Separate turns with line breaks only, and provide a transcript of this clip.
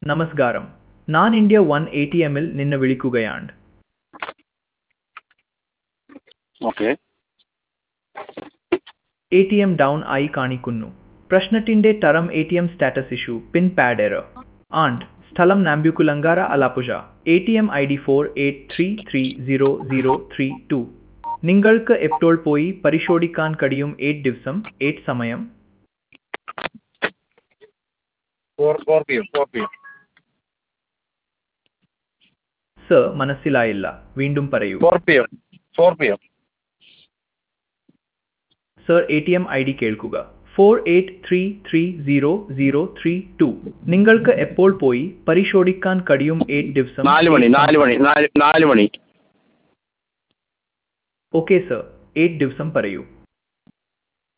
നമസ്കാരം ഞാൻ India one A T എമ്മിൽ നിന്ന് വിളിക്കുകയാണ്
okay
A T M down ആയി കാണിക്കുന്നു പ്രശ്നത്തിന്റെ തരം A T M status issue pin pad error and സ്ഥലം Nampyakulangara Alappuzha A T M I D four eight three three zero zero three two നിങ്ങൾക്ക് എപ്പോൾ പോയി പരിശോധിക്കാൻ കഴിയും എയ്റ്റ് ദിവസം എയ്റ്റ് സമയം
four four P M four P M
sir മനസ്സിലായില്ല വീണ്ടും പറയൂ
four P M four P M
sir A T M I D കേൾക്കുക four eight three three zero zero three two നിങ്ങൾക്ക് എപ്പോൾ പോയി പരിശോധിക്കാൻ കഴിയും എയ്റ്റ് ദിവസം
നാല് മണി നാല് മണി നാല് നാല് മണി
ഓക്കെ സർ എയ്റ്റ് ദിവസം പറയൂ